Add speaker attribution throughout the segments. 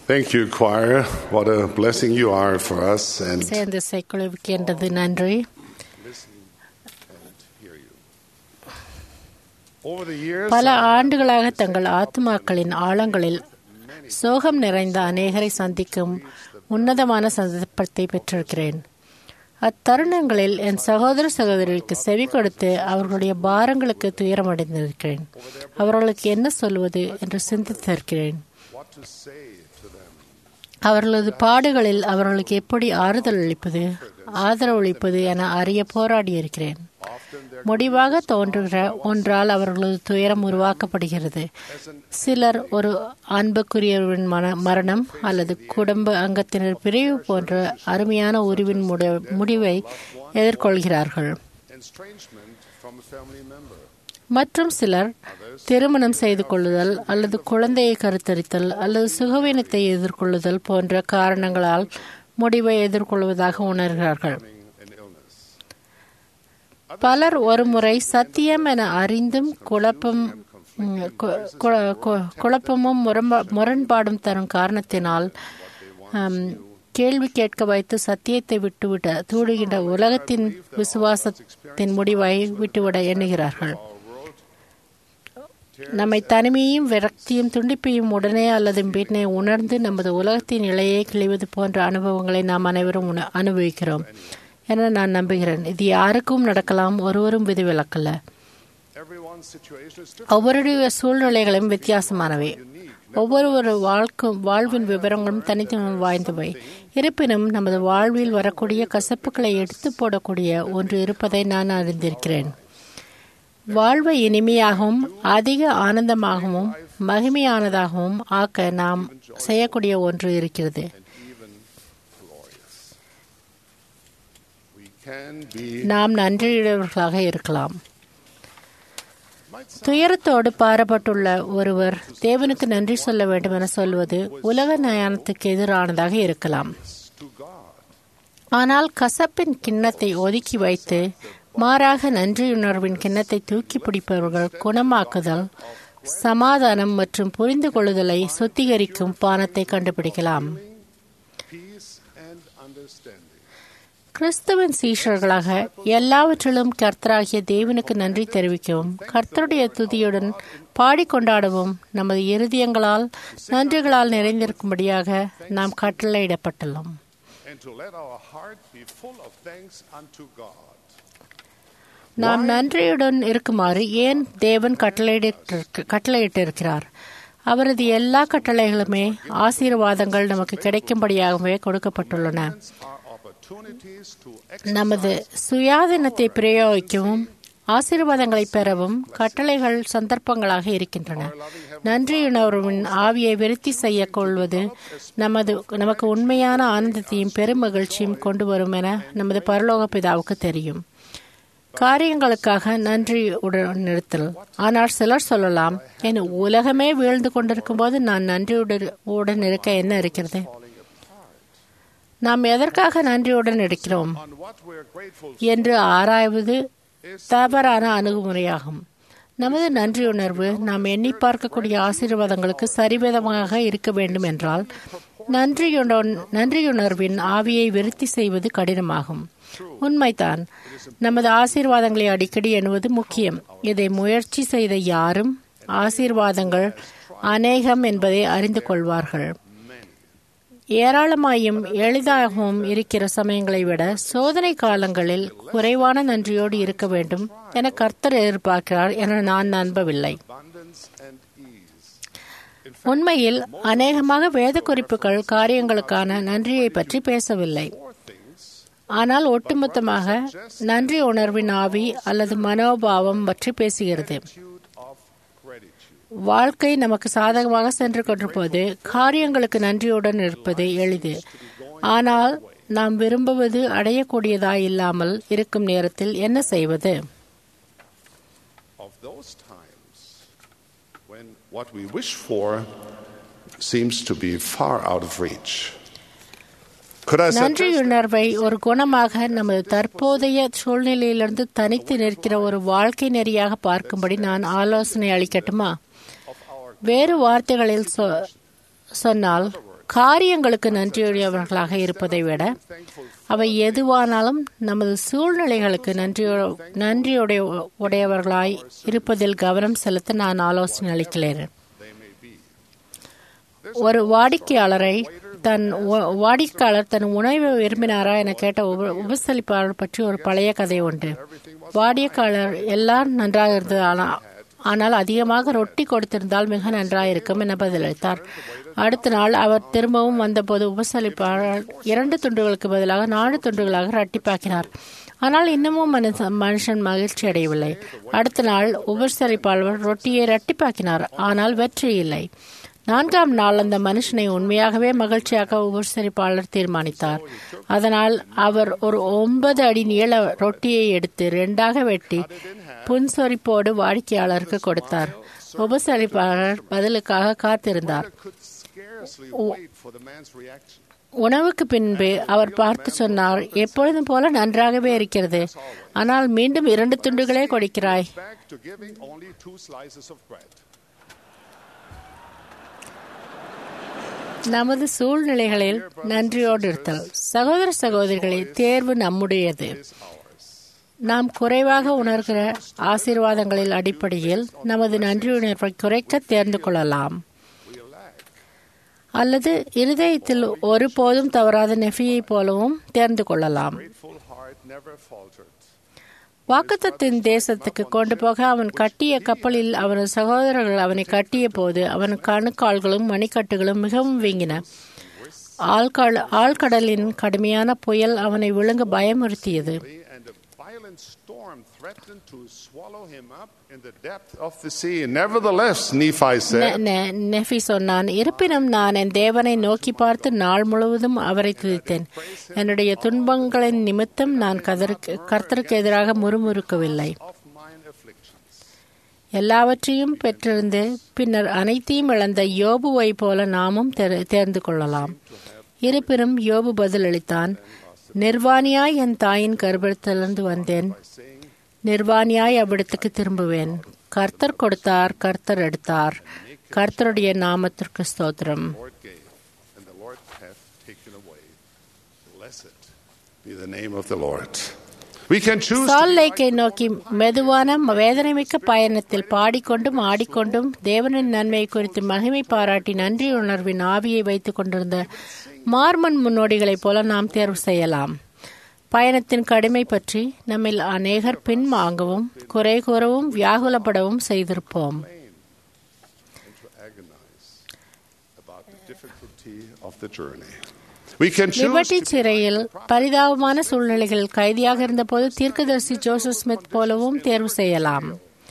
Speaker 1: Thank you, choir. What a blessing you are for us. And
Speaker 2: சேர்ந்து இசைக்குழுவிக்கின்றது நன்றி
Speaker 1: over the years,
Speaker 2: பல ஆண்டுகளாக தங்கள் ஆத்மாக்களின் ஆழங்களில் சோகம் நிறைந்த அநேகரை சந்திக்கும் உன்னதமான சந்தர்ப்பத்தை பெற்றிருக்கிறேன் அத்தருணங்களில் என் சகோதர சகோதரிகளுக்கு செவி கொடுத்து அவர்களுடைய பாரங்களுக்கு துயரமடைந்திருக்கிறேன் அவர்களுக்கு என்ன சொல்வது என்று சிந்தித்திருக்கிறேன்
Speaker 1: what to say to them.
Speaker 2: அவர்களது பாடுகளில் அவர்களுக்கு எப்படி ஆறுதல் அளிப்பது ஆதரவளிப்பது என அறிய போராடியிருக்கிறேன் முடிவாக தோன்றுகிற ஒன்றால் அவர்களது துயரம் உருவாக்கப்படுகிறது சிலர் ஒரு அன்புக்குரியவரின் மன மரணம் அல்லது குடும்ப அங்கத்தினர் பிரிவு போன்ற அருமையான உருவின் முடி- முடிவை எதிர்கொள்கிறார்கள்
Speaker 1: Estrangement from a family member.
Speaker 2: மற்றும் சிலர் திருமணம் செய்து கொள்ளுதல் அல்லது குழந்தையை கருத்தரித்தல் அல்லது சுகவீனத்தை எதிர்கொள்ளுதல் போன்ற காரணங்களால் முடிவை எதிர்கொள்வதாக உணர்கிறார்கள்
Speaker 1: An illness.
Speaker 2: பலர் ஒருமுறை சத்தியம் என அறிந்தும் குழப்பம் ம், கு- கு- கு- குழப்பமும் முரண்பா- முரண்பாடும் தரும் காரணத்தினால் ஆம், கேள்வி கேட்க வைத்து சத்தியத்தை விட்டுவிட தூடுகின்ற உலகத்தின் விசுவாசத்தின் முடிவை விட்டுவிட எண்ணுகிறார்கள் நம்மை தனிமையும் விரக்தியும் துண்டிப்பையும் உடனே அல்லது பின்னே உணர்ந்து நமது உலகத்தின் இலையை கிழிவது போன்ற அனுபவங்களை நாம் அனைவரும் உண- அனுபவிக்கிறோம் என நான் நம்புகிறேன் இது யாருக்கும் நடக்கலாம் ஒருவரும் விதிவிலக்கல்ல
Speaker 1: Everyone's situation is different.
Speaker 2: ஒவ்வொருடைய சூழ்நிலைகளும் வித்தியாசமானவை ஒவ்வொரு வாழ்க்கும் வாழ்வின் விவரங்களும் தனித்துவம் வாய்ந்தவை இருப்பினும் நமது வாழ்வில் வரக்கூடிய கசப்புகளை எடுத்து போடக்கூடிய ஒன்று இருப்பதை நான் அறிந்திருக்கிறேன் வாழ்வை இனிமையாகவும் அதிக ஆனந்தமாகவும் மகிமையானதாகவும் ஆக்க நாம் செய்யக்கூடிய ஒன்று இருக்கிறது
Speaker 1: even glorious. We can be
Speaker 2: நாம் நன்றியுடையவர்களாக இருக்கலாம் துயரத்தோடு பாரப்பட்டுள்ள ஒருவர் தேவனுக்கு நன்றி சொல்ல வேண்டும் என சொல்வது உலக நயானத்துக்கு எதிரானதாக இருக்கலாம்
Speaker 1: to God.
Speaker 2: ஆனால் கசப்பின் கிண்ணத்தை ஒதுக்கி வைத்து மாறாக நன்றியுணர்வின் கிண்ணத்தை தூக்கி பிடிப்பவர்கள் குணமாக்குதல் சமாதானம் மற்றும் புரிந்து கொள்ளுதலை சுத்திகரிக்கும் பானத்தை கண்டுபிடிக்கலாம்
Speaker 1: Peace and understanding.
Speaker 2: கிறிஸ்துவின் சீஷர்களாக எல்லாவற்றிலும் கர்த்தராகிய தேவனுக்கு நன்றி தெரிவிக்கவும் கர்த்தருடைய துதியுடன் பாடிக்கொண்டாடவும் நமது இருதயங்களால் நன்றிகளால் நிறைந்திருக்கும்படியாக நாம் கட்டளையிடப்பட்டுள்ளோம்
Speaker 1: And to let our heart be full of thanks unto God.
Speaker 2: நாம் நன்றியுடன் இருக்குமாறு ஏன் தேவன் கட்டளையிட்டு கட்டளையிட்டிருக்கிறார் அவரது எல்லா கட்டளைகளுமே ஆசீர்வாதங்கள் நமக்கு கிடைக்கும்படியாகவே கொடுக்கப்பட்டுள்ளன
Speaker 1: Are opportunities to
Speaker 2: நமது சுயாதீனத்தை பிரயோகிக்கவும் ஆசீர்வாதங்களை பெறவும் கட்டளைகள் சந்தர்ப்பங்களாக இருக்கின்றன நன்றியுணர்வின் ஆவியை விருத்தி செய்ய கொள்வது நமது நமக்கு உண்மையான ஆனந்தத்தையும் பெருமகிழ்ச்சியும் கொண்டு வரும் என நமது பரலோக பிதாவுக்கு தெரியும் காரியங்களுக்காக நன்றி உடன் நிறுத்தல் ஆனால் சிலர் சொல்லலாம் என் உலகமே வீழ்ந்து கொண்டிருக்கும் போது நான் நன்றியுடன் உடன் இருக்க என்ன இருக்கிறது நாம் எதற்காக நன்றியுடன் இருக்கிறோம்
Speaker 1: on what we're grateful
Speaker 2: என்று ஆராய்வது தவறான அணுகுமுறையாகும் நமது நன்றியுணர்வு நாம் எண்ணி பார்க்கக்கூடிய ஆசீர்வாதங்களுக்கு சரிவிதமாக இருக்க வேண்டும் என்றால் நன்றியுடன் நன்றியுணர்வின் ஆவியை விருத்தி செய்வது கடினமாகும் உண்மைதான் நமது ஆசீர்வாதங்களை அடிக்கடி எண்ணுவது முக்கியம் இதை முயற்சி செய்த யாரும் ஆசீர்வாதங்கள் அநேகம் என்பதை அறிந்து கொள்வார்கள் ஏராளமாயும் எளிதாகவும் இருக்கிற சமயங்களை விட சோதனை காலங்களில் குறைவான நன்றியோடு இருக்க வேண்டும் என கர்த்தர் எதிர்பார்க்கிறார் என நான் நம்பவில்லை
Speaker 1: abundance and ease.
Speaker 2: உண்மையில் அநேகமாக வேத குறிப்புகள் காரியங்களுக்கான நன்றியை பற்றி பேசவில்லை
Speaker 1: Four things
Speaker 2: ஆனால் ஒட்டுமொத்தமாக நன்றி உணர்வின் ஆவி அல்லது மனோபாவம் பற்றி பேசுகிறது
Speaker 1: attitude of gratitude.
Speaker 2: வாழ்க்கை நமக்கு சாதகமாக சென்று கொண்டிருப்பது காரியங்களுக்கு நன்றியுடன் இருப்பது எளிது ஆனால் நாம் விரும்புவது அடையக்கூடியதாய் இல்லாமல் இருக்கும் நேரத்தில் என்ன செய்வது
Speaker 1: Of those times when what we wish for seems to be far out of reach. Could I suggest
Speaker 2: நன்றியுணர்வை ஒரு குணமாக நமது தற்போதைய சூழ்நிலையிலிருந்து தனித்து நிற்கிற ஒரு வாழ்க்கை நெறியாக பார்க்கும்படி நான் ஆலோசனை அளிக்கட்டுமா வேறு வார்த்தைகளில் சொ- சொன்னால் காரியங்களுக்கு நன்றியுடையவர்களாக இருப்பதை விட அவை எதுவானாலும் நமது சூழ்நிலைகளுக்கு நன்றியோ நன்றியுடைய உடையவர்களாய் இருப்பதில் கவனம் செலுத்த நான் ஆலோசனை அளிக்கிறேன் ஒரு வாடிக்கையாளரை தன் வ- வாடிக்கையாளர் தன் உணவை விரும்பினாரா என கேட்ட உப- உபசரிப்பாளர் பற்றி ஒரு பழைய கதை உண்டு வாடிக்கையாளர் எல்லாம் நன்றாக இருந்தது ஆனா ஆனால் அதிகமாக ரொட்டி கொடுத்திருந்தால் மிக நன்றாக இருக்கும் என பதிலளித்தார் அடுத்த நாள் அவர் திரும்பவும் வந்தபோது உபசரிப்பாளர் இரண்டு துண்டுகளுக்கு பதிலாக நாலு துண்டுகளாக இரட்டிப்பாக்கினார் ஆனால் இன்னமும் மனுஷன் மனுஷன் மகிழ்ச்சி அடையவில்லை அடுத்த நாள் உபசரிப்பாளர் ரொட்டியை இரட்டிப்பாக்கினார் ஆனால் வெற்றி இல்லை நான்காம் நாள் அந்த மனுஷனை உண்மையாகவே மகிழ்ச்சியாக்க உபசரிப்பாளர் தீர்மானித்தார் அதனால் அவர் ஒரு ஒன்பது அடி நீள ரொட்டியை எடுத்து ரெண்டாக வெட்டி புன்சொரிப்போடு வாடிக்கையாளருக்கு கொடுத்தார் உபசரிப்பாளர் பதிலுக்காக காத்திருந்தார்
Speaker 1: could scarcely wait for the man's reaction.
Speaker 2: உணவுக்கு பின்பு அவர் பார்த்து சொன்னார் எப்பொழுதும் போல நன்றாகவே இருக்கிறது ஆனால் மீண்டும் இரண்டு துண்டுகளே கொடுக்கிறாய்
Speaker 1: Back to giving only two slices of bread.
Speaker 2: நமது சூழ்நிலைகளில் நன்றியோடு இருத்தல் சகோதர சகோதரிகளே தேர்வு நம்முடையது நாம் குறைவாக உணர்கிற ஆசீர்வாதங்களில் அடிப்படையில் நமது நன்றியுணர்வை குறைக்க தேர்ந்து கொள்ளலாம் அல்லது இருதயத்தில் ஒருபோதும் தவறாத நெஃபியைப் போலவும் தேர்ந்து கொள்ளலாம்
Speaker 1: Grateful heart never faltered.
Speaker 2: வாக்குத்தத்தின் தேசத்துக்கு கொண்டு போக அவன் கட்டிய கப்பலில் அவனது சகோதரர்கள் அவனை கட்டிய போது அவன் கணுக்கால்களும் மணிக்கட்டுகளும் மிகவும் வீங்கின ஆழ்கடல் ஆழ்கடலின் கடுமையான புயல் அவனை விழுங்க பயமுறுத்தியது
Speaker 1: And a violent storm threatened to swallow him up in the depth of the sea. Nevertheless, Nephi
Speaker 2: நெ-
Speaker 1: said,
Speaker 2: நெ- நெஃபி சொன்னான் இருப்பினும் நான் என் தேவனை நோக்கி பார்த்து நாள் முழுவதும் அவரை துதித்தேன் என்னுடைய துன்பங்களின் நிமித்தம் நான் கதருக்கு கர்த்தருக்கு எதிராக முறுமுறுக்கவில்லை
Speaker 1: Of mine afflictions.
Speaker 2: எல்லாவற்றையும் பெற்றிருந்து பின்னர் அனைத்தையும் இழந்த யோபுவை போல நாமும் தெர்- தேர்ந்து கொள்ளலாம் இருப்பினும் யோபு பதிலளித்தான் நிர்வாணியாய் என் தாயின் கர்ப்பத்திலிருந்து வந்தேன் நிர்வாணியாய் அவ்விடத்துக்கு திரும்புவேன் கர்த்தர் கொடுத்தார் கர்த்தர் எடுத்தார் கர்த்தருடைய நாமத்திற்கு ஸ்தோத்திரம்
Speaker 1: Lord gave, and the Lord hath taken away. Blessed be the name of the Lord. We can choose to
Speaker 2: சால்
Speaker 1: be
Speaker 2: லேக்கை நோக்கி மெதுவான வேதனைமிக்க பயணத்தில் பாடிக்கொண்டும் ஆடிக்கொண்டும் தேவனின் நன்மையை குறித்து மகிமை பாராட்டி நன்றி உணர்வின் ஆவியை வைத்துக் கொண்டிருந்த மார்மன் முன்னோடிகளைப் போல நாம் தேர்வு செய்யலாம் பயணத்தின் கடுமை பற்றி நம்மில் அநேகர் பின்வாங்கவும் குறை கூறவும் வியாகுலப்படவும் செய்திருப்போம்
Speaker 1: and to agonize about the difficulty of the journey. We can choose
Speaker 2: liberty
Speaker 1: to
Speaker 2: சிறையில் பரிதாபமான சூழ்நிலைகளில் கைதியாக இருந்தபோது தீர்க்கதரிசி ஜோசப் ஸ்மித் போலவும் தேர்வு செய்யலாம்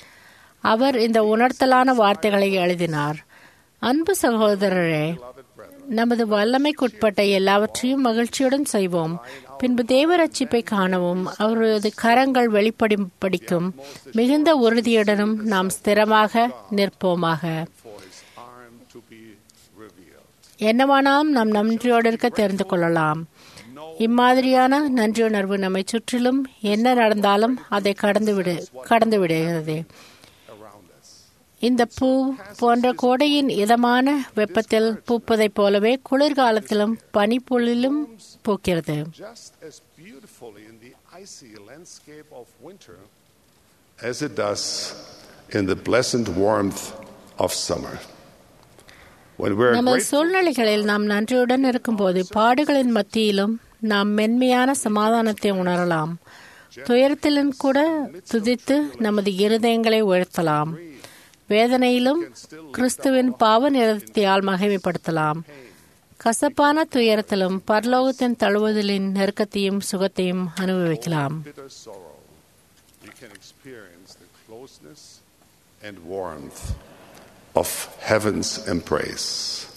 Speaker 2: அவர் இந்த உணர்த்தலான வார்த்தைகளை எழுதினார் அன்பு சகோதரரே நமது வல்லமைக்குட்பட்ட எல்லாவற்றையும் மகிழ்ச்சியுடன் செய்வோம் பின்பு தேவ ரட்சிப்பை காணவும் அவரது கரங்கள் வெளிப்படி படிக்கும் மிகுந்த உறுதியுடனும் நாம் ஸ்திரமாக நிற்போமாக
Speaker 1: for his arm to be revealed.
Speaker 2: என்னவானாலும் நாம் நன்றியோடு இருக்க தெரிந்து கொள்ளலாம் இம்மாதிரியான நன்றியுணர்வு நம்மை சுற்றிலும் என்ன நடந்தாலும் அதை கடந்து விடு கடந்து விடுகிறது
Speaker 1: around us.
Speaker 2: இந்த பூ போன்ற கோடையின் இதமான வெப்பத்தில் பூப்பதைப் போலவே குளிர்காலத்திலும் பனிப்புலிலும் பூக்கிறது
Speaker 1: Just as beautifully in the icy landscape of winter as it does in the pleasant warmth of summer. When we're
Speaker 2: நமது
Speaker 1: grateful,
Speaker 2: சூழ்நிலைகளில் நாம் நன்றியுடன் இருக்கும்போது பாடுகளின் மத்தியிலும் நாம் மென்மையான சமாதானத்தை உணரலாம் துயரத்திலும் கூட துதித்து நமது இருதயங்களை உயர்த்தலாம் வேதனையிலும் கிறிஸ்துவின் பாவ நிறத்தியால் மகிமைப்படுத்தலாம் கசப்பான துயரத்திலும் பரலோகத்தின் தழுவுதலின் நெருக்கத்தையும் சுகத்தையும் அனுபவிக்கலாம்
Speaker 1: bitter sorrow, we can experience the closeness and warmth of heaven's embrace.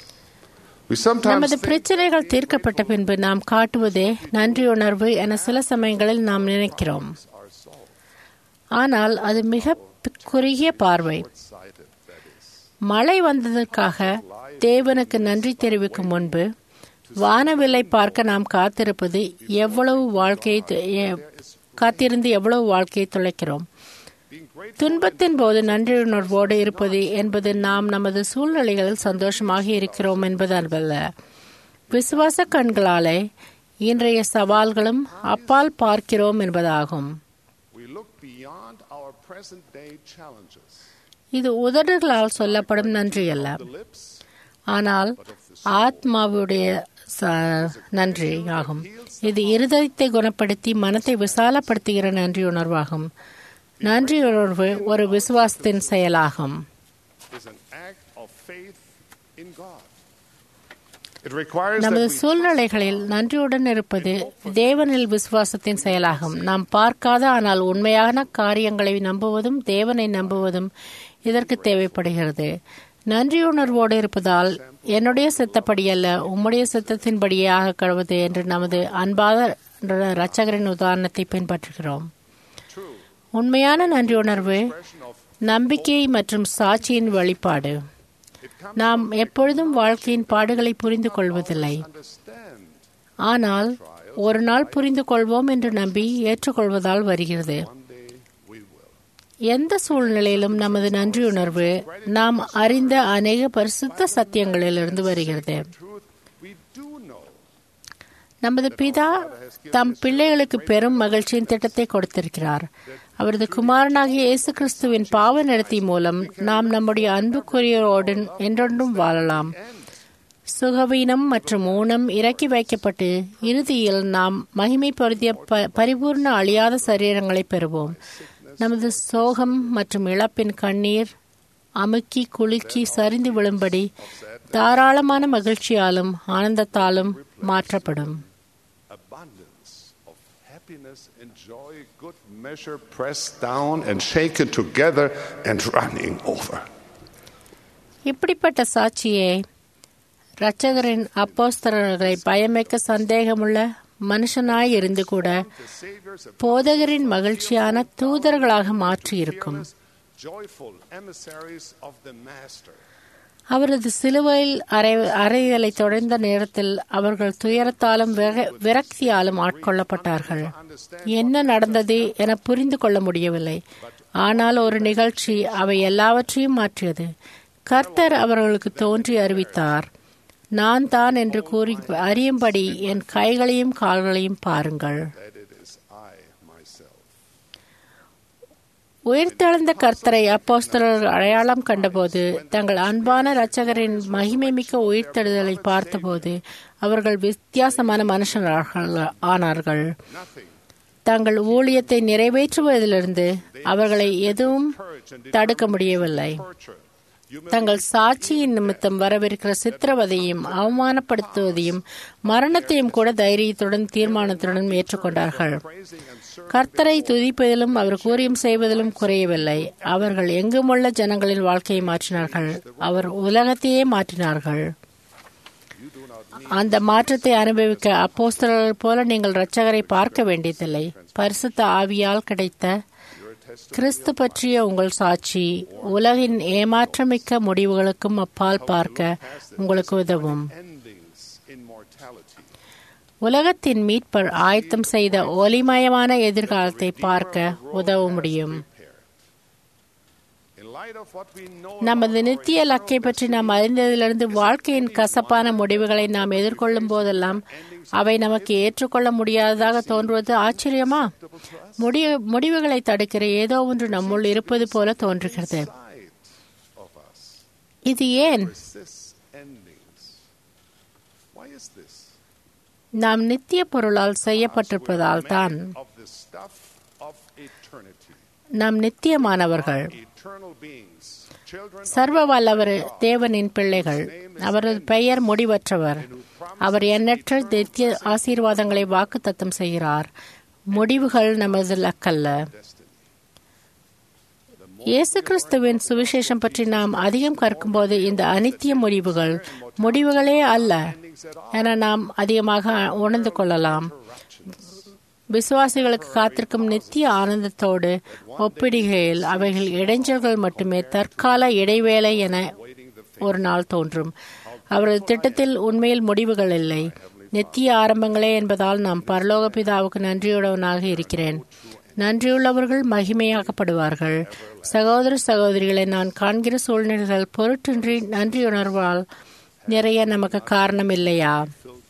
Speaker 1: We sometimes
Speaker 2: நமது
Speaker 1: think
Speaker 2: பிரச்சனைகள் தீர்க்கப்பட்ட பின்பு நாம் காட்டுவதே நன்றியுணர்வு என சில சமயங்களில் நாம் நினைக்கிறோம்
Speaker 1: are solved.
Speaker 2: ஆனால் அது மிக குறுகிய பார்வை
Speaker 1: Sighted, that is.
Speaker 2: மழை வந்ததற்காக தேவனுக்கு நன்றி தெரிவிக்கும் முன்பு வானவில்லை பார்க்க நாம் காத்திருப்பது எவ்வளவு வாழ்க்கையை து- எ- காத்திருந்து எவ்வளவு வாழ்க்கையை தொலைக்கிறோம்
Speaker 1: Being grateful
Speaker 2: துன்பத்தின் போது நன்றியுணர்வோடு இருப்பது என்பது நாம் நமது சூழ்நிலைகளில் சந்தோஷமாக இருக்கிறோம் என்பது அல்ல விசுவாச கண்களாலே இன்றைய சவால்களும் அப்பால் பார்க்கிறோம் என்பதாகும்
Speaker 1: We look beyond our present day challenges.
Speaker 2: இது உதடுகளால் சொல்லப்படும் நன்றி அல்ல
Speaker 1: The lips,
Speaker 2: ஆனால் ஆத்மாவுடைய ச- நன்றி ஆகும் இது இருதயத்தை குணப்படுத்தி மனத்தை விசாலப்படுத்துகிற நன்றி உணர்வாகும் நன்றி உணர்வு ஒரு விசுவாசத்தின் செயலாகும்
Speaker 1: is an act of faith in God. It requires that
Speaker 2: நமது
Speaker 1: we
Speaker 2: சூழ்நிலைகளில் நன்றியுடன் இருப்பது தேவனில் விசுவாசத்தின் செயலாகும் நாம் பார்க்காத ஆனால் உண்மையான காரியங்களை நம்புவதும் தேவனை நம்புவதும் இதற்கு தேவைப்படுகிறது நன்றியுணர்வோடு இருப்பதால் என்னுடைய சித்தப்படி அல்ல உம்முடைய சித்தத்தின்படியே ஆக கடவுது என்று நமது அன்பாத இரட்சகரின் உதாரணத்தை பின்பற்றுகிறோம்
Speaker 1: true
Speaker 2: உண்மையான நன்றியுணர்வு
Speaker 1: expression of
Speaker 2: நம்பிக்கை மற்றும் சாட்சியின் வெளிப்பாடு
Speaker 1: it comes
Speaker 2: நாம் எப்பொழுதும் வாழ்க்கையின் பாடுகளை புரிந்து கொள்வதில்லை
Speaker 1: understand
Speaker 2: ஆனால் ஒரு நாள் புரிந்து கொள்வோம் என்று நம்பி ஏற்றுக்கொள்வதால் வருகிறது
Speaker 1: one day we will.
Speaker 2: எந்த சூழ்நிலையிலும் நமது நன்றியுணர்வு நாம் அறிந்த அநேக பரிசுத்த சத்தியங்களிலிருந்து வருகிறது
Speaker 1: Truth we do know
Speaker 2: நமது பிதா தம் பிள்ளைகளுக்கு பெரும் மகிழ்ச்சியின் திட்டத்தை கொடுத்திருக்கிறார் அவரது குமாரனாகிய இயேசு கிறிஸ்துவின் பாவ நடத்தி மூலம் நாம் நம்முடைய அன்புக்குரியரோடு என்றென்றும் வாழலாம் சுகவீனம் மற்றும் ஊனம் இறக்கி வைக்கப்பட்டு இறுதியில் நாம் மகிமை பொருந்திய ப- பரிபூர்ண அழியாத சரீரங்களை பெறுவோம் நமது சோகம் மற்றும் இழப்பின் கண்ணீர் அமுக்கி குலுக்கி சரிந்து விழும்படி தாராளமான மகிழ்ச்சியாலும் ஆனந்தத்தாலும் மாற்றப்படும்
Speaker 1: abundance of happiness and joy, good measure pressed down and shaken together and running over.
Speaker 2: இப்படிப்பட்ட சாட்சியே இரட்சகரின் அப்போஸ்தலர்களை பயமிக்க சந்தேகமுள்ள மனுஷனாய் இருந்து கூட
Speaker 1: The Savior's
Speaker 2: போதகரின் மகிழ்ச்சியான தூதர்களாக மாற்றியிருக்கும்
Speaker 1: joyful emissaries of the Master.
Speaker 2: அவரது சிலுவையில் அறை அறைதலை தொடர்ந்த நேரத்தில் அவர்கள் துயரத்தாலும் விர- விரக்தியாலும் ஆட்கொள்ளப்பட்டார்கள் என்ன நடந்தது என புரிந்து கொள்ள முடியவில்லை ஆனால் ஒரு நிகழ்ச்சி அவை எல்லாவற்றையும் மாற்றியது கர்த்தர் அவர்களுக்கு தோன்றி அறிவித்தார் நான் தான் என்று கூறி அறியும்படி என் கைகளையும் கால்களையும் பாருங்கள்
Speaker 1: That it is I myself.
Speaker 2: உயிர்த்தெழுந்த கர்த்தரை அப்போஸ்தலர்கள் அடையாளம் கண்டபோது தங்கள் அன்பான இரட்சகரின் மகிமைமிக்க உயிர்த்தெழுதலை பார்த்தபோது அவர்கள் வித்தியாசமான மனுஷர்கள் ஆனார்கள்
Speaker 1: Nothing
Speaker 2: தங்கள் ஊழியத்தை நிறைவேற்றுவதிலிருந்து அவர்களை எதுவும்
Speaker 1: courage and
Speaker 2: தடுக்க முடியவில்லை
Speaker 1: torture. You
Speaker 2: தங்கள் சாட்சியின் நிமித்தம் வரவிருக்கிற சித்திரவதையும் அவமானப்படுத்துவதையும் மரணத்தையும் கூட தைரியத்துடன் தீர்மானத்துடன் ஏற்றுக்கொண்டார்கள்
Speaker 1: praising and serving
Speaker 2: கர்த்தரை துதிப்பதிலும் அவர் கூறியும் செய்வதிலும் குறையவில்லை அவர்கள் எங்குமுள்ள ஜனங்களின் வாழ்க்கையை மாற்றினார்கள் அவர் உலகத்தையே மாற்றினார்கள் அந்த மாற்றத்தை அனுபவிக்க அப்போஸ்தலர்கள் போல நீங்கள் இரட்சகரை பார்க்க வேண்டியதில்லை பரிசுத்த ஆவியால் கிடைத்த கிறிஸ்து பற்றிய உங்கள் சாட்சி உலகின் ஏமாற்றமிக்க முடிவுகளுக்கும் அப்பால் பார்க்க உங்களுக்கு உதவும்
Speaker 1: endings in mortality.
Speaker 2: உலகத்தின் மீட்பர் ஆயத்தம் செய்த ஒளிமயமான எதிர்காலத்தை பார்க்க உதவ முடியும்
Speaker 1: In light of what we know
Speaker 2: நமது நித்திய லக்கை பற்றி நாம் அறிந்ததிலிருந்து வாழ்க்கையின் கசப்பான முடிவுகளை நாம் எதிர்கொள்ளும் போதெல்லாம் அவை நமக்கு ஏற்றுக்கொள்ள முடியாததாக தோன்றுவது ஆச்சரியமா முடிய முடிவுகளை தடுக்கிற ஏதோ ஒன்று நம்முள் இருப்பது போல தோன்றுகிறது
Speaker 1: sight of us
Speaker 2: இது ஏன்
Speaker 1: resists endings. Why is this?
Speaker 2: நாம் நித்திய பொருளால் செய்யப்பட்டிருப்பதால் தான்
Speaker 1: Of the stuff of eternity.
Speaker 2: நாம் நித்தியமானவர்கள்
Speaker 1: Eternal beings. Children of
Speaker 2: சர்வ வல்லவர் தேவனின் பிள்ளைகள் அவரது பெயர் முடிவற்றவர் அவர் எண்ணற்ற நித்திய ஆசீர்வாதங்களை வாக்குத்தத்தம் செய்கிறார் முடிவுகள் நமது லக்கல்ல
Speaker 1: destiny.
Speaker 2: இயேசு கிறிஸ்துவின் சுவிசேஷம் பற்றி நாம் அதிகம் கற்கும்போது இந்த அனித்திய முடிவுகள் முடிவுகளே அல்ல என நாம் அதிகமாக உணர்ந்து கொள்ளலாம் விசுவாசிகளுக்கு காத்திருக்கும் நித்திய ஆனந்தத்தோடு ஒப்பிடுகையில் அவைகள் இடைஞ்சல்கள் மட்டுமே தற்கால இடைவேளை என ஒரு நாள் தோன்றும் அவரது திட்டத்தில் உண்மையில் முடிவுகள் இல்லை நித்திய ஆரம்பங்களே என்பதால் நாம் பரலோக பிதாவுக்கு நன்றியுடவனாக இருக்கிறேன் நன்றியுள்ளவர்கள் மகிமையாக்கப்படுவார்கள் சகோதர சகோதரிகளை நான் காண்கிற சூழ்நிலைகள் பொருட்டின்றி நன்றியுணர்வால் நிறைய நமக்கு காரணம் இல்லையா
Speaker 1: Filled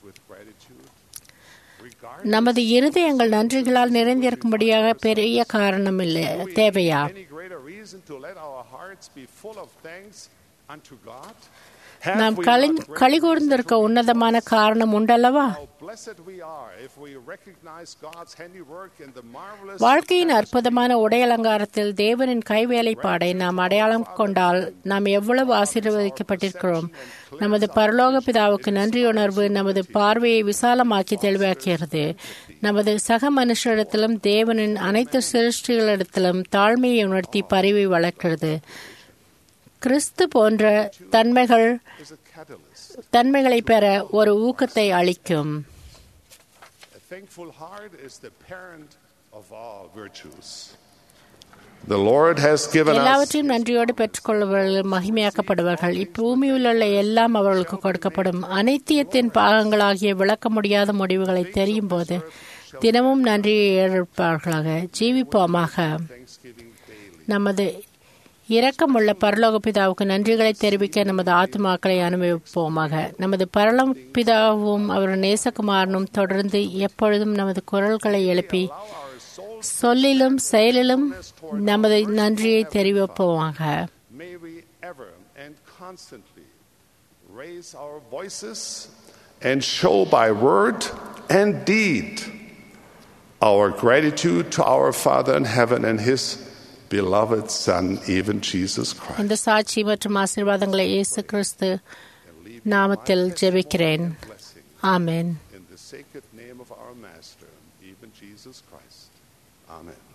Speaker 2: நமது இருதயங்கள் நன்றிகளால் நிறைந்திருக்கும்படியாக பெரிய காரணம் இல்லை தேவையா
Speaker 1: Any greater reason to let our hearts be full of thanks unto God?
Speaker 2: நாம்
Speaker 1: Have we
Speaker 2: களி
Speaker 1: not great
Speaker 2: கலிகூர்ந்திருக்க
Speaker 1: reason to
Speaker 2: உன்னதமான காரணம் உண்டல்லவா
Speaker 1: How blessed we are if we recognize God's handiwork in the marvelous
Speaker 2: வாழ்க்கையின் அற்புதமான உடையலங்காரத்தில் தேவனின் கைவேலைப்பாடை நாம் அடையாளம் கொண்டால் நாம் எவ்வளவு ஆசீர்வதிக்கப்பட்டிருக்கிறோம் நமது பரலோக பிதாவுக்கு நன்றியுணர்வு நமது பார்வையை விசாலமாக்கி தெளிவாக்குகிறது நமது சக மனுஷரிடத்திலும் தேவனின் அனைத்து சிருஷ்டிகளிடத்திலும் தாழ்மையை உணர்த்தி பரிவை வளர்க்கிறது கிறிஸ்து போன்ற தன்மைகள்
Speaker 1: is a catalyst.
Speaker 2: தன்மைகளை பெற ஒரு ஊக்கத்தை அளிக்கும்
Speaker 1: A thankful heart is the parent of all virtues. The Lord has given us
Speaker 2: எல்லாவற்றையும் நன்றியோடு பெற்றுக்கொள்பவர்கள் மகிமையாக்கப்படுவார்கள் இப்பூமியில் உள்ள எல்லாம் அவர்களுக்கு கொடுக்கப்படும் அனைத்தியத்தின் பாகங்களாகிய விளக்க முடியாத முடிவுகளை தெரியும் போது தினமும் நன்றியை ஏற்பார்களாக ஜீவிப்போமாக
Speaker 1: thanksgiving daily.
Speaker 2: நமது இரக்கமுள்ள பரலோக பிதாவுக்கு நன்றிகளை தெரிவிக்க நமது ஆத்மாக்களை அனுபவிப்போமாக நமது பரலோக பிதாவும் அவர் நேசகுமாரனும் தொடர்ந்து எப்பொழுதும் நமது குரல்களை எழுப்பி
Speaker 1: Our souls
Speaker 2: சொல்லிலும் செயலிலும் நமது நன்றியை தெரிவிப்போமாக
Speaker 1: may we ever and constantly raise our voices and show by word and deed our gratitude to our Father in heaven and His beloved Son, even Jesus Christ.
Speaker 2: இந்த சாட்சி மற்றும் ஆசீர்வாதங்களை இயேசு கிறிஸ்து நாமத்தில் ஜெபிக்கிறேன்
Speaker 1: Blessing
Speaker 2: amen
Speaker 1: in the sacred name of our Master, even Jesus Christ. Amen.